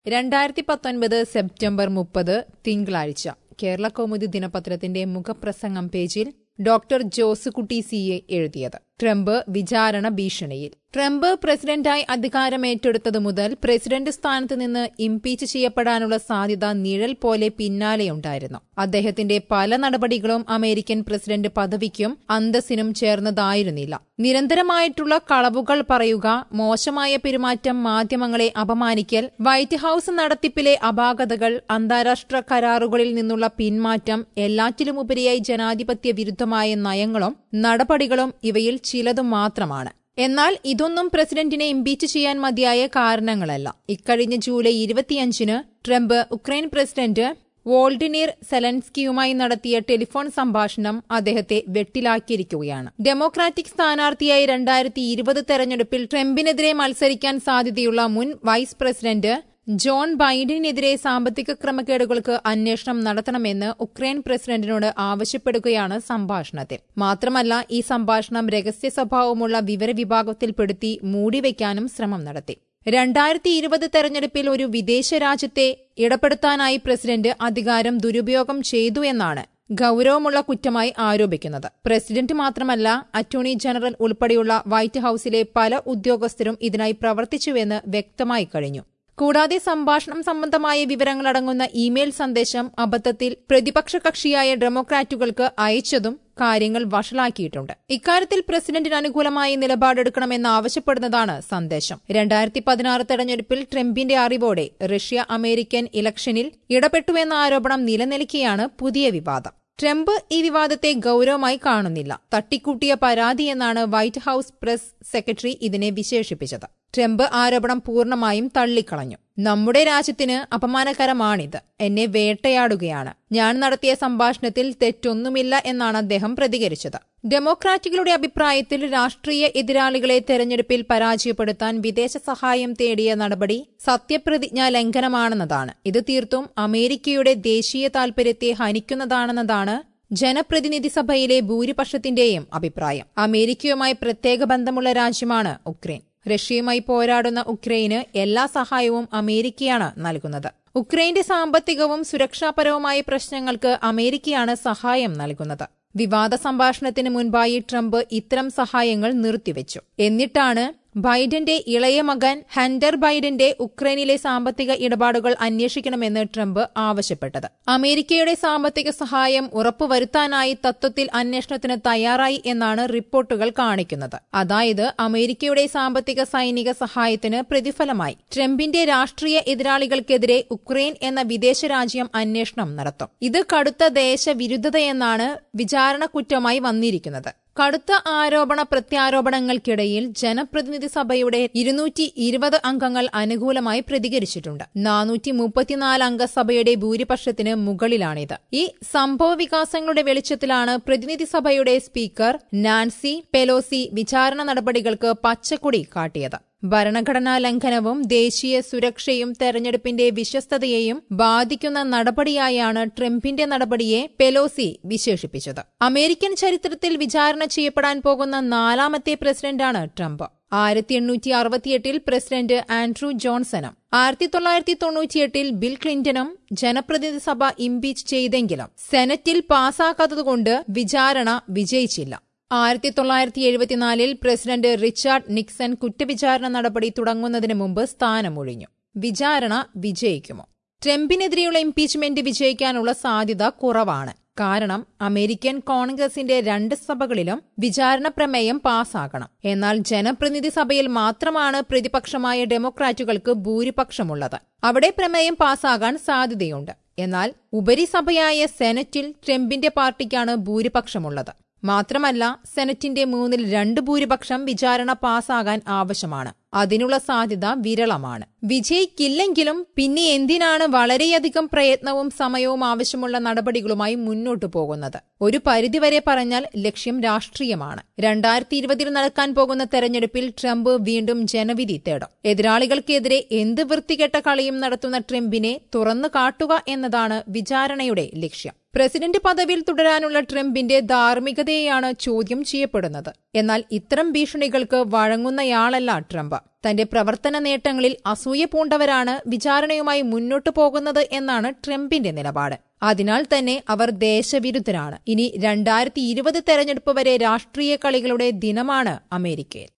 രണ്ടായിരത്തി പത്തൊൻപത് സെപ്റ്റംബർ മുപ്പത് തിങ്കളാഴ്ച കേരള കൗമുദി ദിനപത്രത്തിന്റെ മുഖപ്രസംഗം പേജിൽ ഡോക്ടർ ജോസുകുട്ടി സി എ എഴുതിയത് ട്രംപ് വിചാരണ ഭീഷണിയിൽ ട്രംപ് പ്രസിഡന്റായി അധികാരമേറ്റെടുത്തതു മുതൽ പ്രസിഡന്റ് സ്ഥാനത്ത് നിന്ന് ഇംപീച്ച് ചെയ്യപ്പെടാനുള്ള സാധ്യത നിഴൽ പോലെ പിന്നാലെയുണ്ടായിരുന്നു അദ്ദേഹത്തിന്റെ പല നടപടികളും അമേരിക്കൻ പ്രസിഡന്റ് പദവിക്കും അന്തസ്സിനും ചേർന്നതായിരുന്നില്ല നിരന്തരമായിട്ടുള്ള കളവുകൾ പറയുക മോശമായ പെരുമാറ്റം മാധ്യമങ്ങളെ അപമാനിക്കൽ വൈറ്റ് ഹൌസ് നടത്തിപ്പിലെ അപാകതകൾ അന്താരാഷ്ട്ര കരാറുകളിൽ നിന്നുള്ള പിന്മാറ്റം എല്ലാറ്റിലുമുപരിയായി ജനാധിപത്യ വിരുദ്ധമായ നയങ്ങളും നടപടികളും ഇവയിൽ ചിലതു മാത്രമാണ് എന്നാൽ ഇതൊന്നും പ്രസിഡന്റിനെ ഇംപീച്ച് ചെയ്യാൻ മതിയായ കാരണങ്ങളല്ല ഇക്കഴിഞ്ഞ ജൂലൈ ഇരുപത്തിയഞ്ചിന് ട്രംപ് ഉക്രൈൻ പ്രസിഡന്റ് വോൾഡിനിർ സെലൻസ്കിയുമായി നടത്തിയ ടെലിഫോൺ സംഭാഷണം അദ്ദേഹത്തെ വെട്ടിലാക്കിയിരിക്കുകയാണ് ഡെമോക്രാറ്റിക് സ്ഥാനാർത്ഥിയായി രണ്ടായിരത്തി ഇരുപത് തെരഞ്ഞെടുപ്പിൽ ട്രംപിനെതിരെ മത്സരിക്കാൻ സാധ്യതയുള്ള മുൻ വൈസ് പ്രസിഡന്റ് ജോൺ ബൈഡനെതിരെ സാമ്പത്തിക ക്രമക്കേടുകൾക്ക് അന്വേഷണം നടത്തണമെന്ന് ഉക്രൈൻ പ്രസിഡന്റിനോട് ആവശ്യപ്പെടുകയാണ് സംഭാഷണത്തിൽ മാത്രമല്ല ഈ സംഭാഷണം രഹസ്യ സ്വഭാവമുള്ള വിവരവിഭാഗത്തിൽപ്പെടുത്തി മൂടിവെക്കാനും ശ്രമം നടത്തി രണ്ടായിരത്തി ഇരുപത് തെരഞ്ഞെടുപ്പിൽ ഒരു വിദേശ രാജ്യത്തെ ഇടപെടുത്താനായി പ്രസിഡന്റ് അധികാരം ദുരുപയോഗം ചെയ്തു എന്നാണ് ഗൌരവമുള്ള കുറ്റമായി ആരോപിക്കുന്നത് പ്രസിഡന്റ് മാത്രമല്ല അറ്റോർണി ജനറൽ ഉൾപ്പെടെയുള്ള വൈറ്റ് ഹൌസിലെ പല ഉദ്യോഗസ്ഥരും ഇതിനായി പ്രവർത്തിച്ചുവെന്ന് വ്യക്തമായി കഴിഞ്ഞു കൂടാതെ സംഭാഷണം സംബന്ധമായ വിവരങ്ങളടങ്ങുന്ന ഇമെയിൽ സന്ദേശം അബദ്ധത്തിൽ പ്രതിപക്ഷ കക്ഷിയായ ഡെമോക്രാറ്റുകൾക്ക് അയച്ചതും കാര്യങ്ങൾ വഷളാക്കിയിട്ടുണ്ട് ഇക്കാര്യത്തിൽ പ്രസിഡന്റിന് അനുകൂലമായി നിലപാടെടുക്കണമെന്ന് ആവശ്യപ്പെടുന്നതാണ് സന്ദേശം രണ്ടായിരത്തി പതിനാറ് തെരഞ്ഞെടുപ്പിൽ ട്രംപിന്റെ അറിവോടെ റഷ്യ അമേരിക്കൻ ഇലക്ഷനിൽ ഇടപെട്ടുവെന്ന ആരോപണം നിലനിൽക്കെയാണ് പുതിയ വിവാദം ട്രംപ് ഈ വിവാദത്തെ ഗൌരവമായി കാണുന്നില്ല തട്ടിക്കൂട്ടിയ പരാതി എന്നാണ് വൈറ്റ് ഹൌസ് പ്രസ് സെക്രട്ടറി ഇതിനെ വിശേഷിപ്പിച്ചത് ട്രംപ് ആരോപണം പൂർണ്ണമായും തള്ളിക്കളഞ്ഞു നമ്മുടെ രാജ്യത്തിന് അപമാനകരമാണിത് എന്നെ വേട്ടയാടുകയാണ് ഞാൻ നടത്തിയ സംഭാഷണത്തിൽ തെറ്റൊന്നുമില്ല എന്നാണ് അദ്ദേഹം പ്രതികരിച്ചത് ഡെമോക്രാറ്റുകളുടെ അഭിപ്രായത്തിൽ രാഷ്ട്രീയ എതിരാളികളെ തെരഞ്ഞെടുപ്പിൽ പരാജയപ്പെടുത്താൻ വിദേശ സഹായം തേടിയ നടപടി സത്യപ്രതിജ്ഞാ ലംഘനമാണെന്നതാണ് ഇത് തീർത്തും അമേരിക്കയുടെ ദേശീയ താൽപര്യത്തെ ഹനിക്കുന്നതാണെന്നതാണ് ജനപ്രതിനിധി സഭയിലെ ഭൂരിപക്ഷത്തിന്റെയും അഭിപ്രായം അമേരിക്കയുമായി പ്രത്യേക ബന്ധമുള്ള രാജ്യമാണ് ഉക്രൈൻ റഷ്യയുമായി പോരാടുന്ന ഉക്രൈന് എല്ലാ സഹായവും അമേരിക്കയാണ് നൽകുന്നത് ഉക്രൈന്റെ സാമ്പത്തികവും സുരക്ഷാപരവുമായ പ്രശ്നങ്ങൾക്ക് അമേരിക്കയാണ് സഹായം നൽകുന്നത് വിവാദ സംഭാഷണത്തിന് മുൻപായി ട്രംപ് ഇത്തരം സഹായങ്ങൾ നിർത്തിവെച്ചു എന്നിട്ടാണ് ബൈഡന്റെ ഇളയ മകൻ ഹന്റർ ബൈഡന്റെ ഉക്രൈനിലെ സാമ്പത്തിക ഇടപാടുകൾ അന്വേഷിക്കണമെന്ന് ട്രംപ് ആവശ്യപ്പെട്ടത് അമേരിക്കയുടെ സാമ്പത്തിക സഹായം ഉറപ്പുവരുത്താനായി തത്വത്തിൽ അന്വേഷണത്തിന് തയ്യാറായി എന്നാണ് റിപ്പോർട്ടുകൾ കാണിക്കുന്നത് അതായത് അമേരിക്കയുടെ സാമ്പത്തിക സൈനിക സഹായത്തിന് പ്രതിഫലമായി ട്രംപിന്റെ രാഷ്ട്രീയ എതിരാളികൾക്കെതിരെ ഉക്രൈൻ എന്ന വിദേശ രാജ്യം അന്വേഷണം നടത്തും ഇത് കടുത്ത ദേശവിരുദ്ധതയെന്നാണ് വിചാരണ കുറ്റമായി വന്നിരിക്കുന്നത് കടുത്ത ആരോപണ പ്രത്യാരോപണങ്ങൾക്കിടയിൽ ജനപ്രതിനിധി സഭയുടെ ഇരുന്നൂറ്റി ഇരുപത് അംഗങ്ങൾ അനുകൂലമായി പ്രതികരിച്ചിട്ടുണ്ട് നാനൂറ്റി മുപ്പത്തിനാല് അംഗ സഭയുടെ ഭൂരിപക്ഷത്തിന് മുകളിലാണിത് ഈ സംഭവ വികാസങ്ങളുടെ വെളിച്ചത്തിലാണ് പ്രതിനിധി സഭയുടെ സ്പീക്കർ നാൻസി പെലോസി വിചാരണ നടപടികൾക്ക് പച്ചക്കൊടി കാട്ടിയത് ഭരണഘടനാ ലംഘനവും ദേശീയ സുരക്ഷയും തെരഞ്ഞെടുപ്പിന്റെ വിശ്വസ്തതയെയും ബാധിക്കുന്ന നടപടിയായാണ് ട്രംപിന്റെ നടപടിയെ പെലോസി വിശേഷിപ്പിച്ചത് അമേരിക്കൻ ചരിത്രത്തിൽ വിചാരണ ചെയ്യപ്പെടാൻ പോകുന്ന നാലാമത്തെ പ്രസിഡന്റാണ് ട്രംപ് ആയിരത്തി എണ്ണൂറ്റി അറുപത്തിയെട്ടിൽ പ്രസിഡന്റ് ആൻഡ്രൂ ജോൺസണും ആയിരത്തി തൊള്ളായിരത്തി തൊണ്ണൂറ്റിയെട്ടിൽ ബിൽ ക്ലിന്റണും ജനപ്രതിനിധി സഭ ഇംപീച്ച് ചെയ്തെങ്കിലും സെനറ്റിൽ പാസാക്കാത്തതുകൊണ്ട് വിചാരണ വിജയിച്ചില്ല ആയിരത്തി തൊള്ളായിരത്തി എഴുപത്തിനാലിൽ പ്രസിഡന്റ് റിച്ചാർഡ് നിക്സൺ കുറ്റവിചാരണ നടപടി തുടങ്ങുന്നതിന് മുമ്പ് സ്ഥാനമൊഴിഞ്ഞു വിചാരണ വിജയിക്കുമോ ട്രംപിനെതിരെയുള്ള ഇംപീച്ച്മെന്റ് വിജയിക്കാനുള്ള സാധ്യത കുറവാണ് കാരണം അമേരിക്കൻ കോൺഗ്രസിന്റെ രണ്ട് സഭകളിലും വിചാരണ പ്രമേയം പാസാകണം എന്നാൽ ജനപ്രതിനിധി സഭയിൽ മാത്രമാണ് പ്രതിപക്ഷമായ ഡെമോക്രാറ്റുകൾക്ക് ഭൂരിപക്ഷമുള്ളത് അവിടെ പ്രമേയം പാസാകാൻ സാധ്യതയുണ്ട് എന്നാൽ ഉപരിസഭയായ സെനറ്റിൽ ട്രംപിന്റെ പാർട്ടിക്കാണ് ഭൂരിപക്ഷമുള്ളത് മാത്രമല്ല സെനറ്റിന്റെ മൂന്നിൽ രണ്ട് ഭൂരിപക്ഷം വിചാരണ പാസാകാൻ ആവശ്യമാണ് അതിനുള്ള സാധ്യത വിരളമാണ് വിജയിക്കില്ലെങ്കിലും പിന്നെ എന്തിനാണ് വളരെയധികം പ്രയത്നവും സമയവും ആവശ്യമുള്ള നടപടികളുമായി മുന്നോട്ടു പോകുന്നത് ഒരു പരിധിവരെ പറഞ്ഞാൽ ലക്ഷ്യം രാഷ്ട്രീയമാണ് രണ്ടായിരത്തി ഇരുപതിൽ നടക്കാൻ പോകുന്ന തെരഞ്ഞെടുപ്പിൽ ട്രംപ് വീണ്ടും ജനവിധി തേടും എതിരാളികൾക്കെതിരെ എന്ത് വൃത്തികെട്ട കളിയും നടത്തുന്ന ട്രംപിനെ തുറന്നു കാട്ടുക എന്നതാണ് വിചാരണയുടെ ലക്ഷ്യം പ്രസിഡന്റ് പദവിയിൽ തുടരാനുള്ള ട്രംപിന്റെ ധാർമ്മികതയെയാണ് ചോദ്യം ചെയ്യപ്പെടുന്നത് എന്നാൽ ഇത്തരം ഭീഷണികൾക്ക് വഴങ്ങുന്നയാളല്ല ട്രംപ് തന്റെ പ്രവർത്തന നേട്ടങ്ങളിൽ അസൂയ പൂണ്ടവരാണ് വിചാരണയുമായി മുന്നോട്ടു പോകുന്നത് എന്നാണ് ട്രംപിന്റെ നിലപാട് അതിനാൽ തന്നെ അവർ ദേശവിരുദ്ധരാണ് ഇനി രണ്ടായിരത്തി ഇരുപത് തെരഞ്ഞെടുപ്പ് വരെ രാഷ്ട്രീയ കളികളുടെ ദിനമാണ് അമേരിക്കയിൽ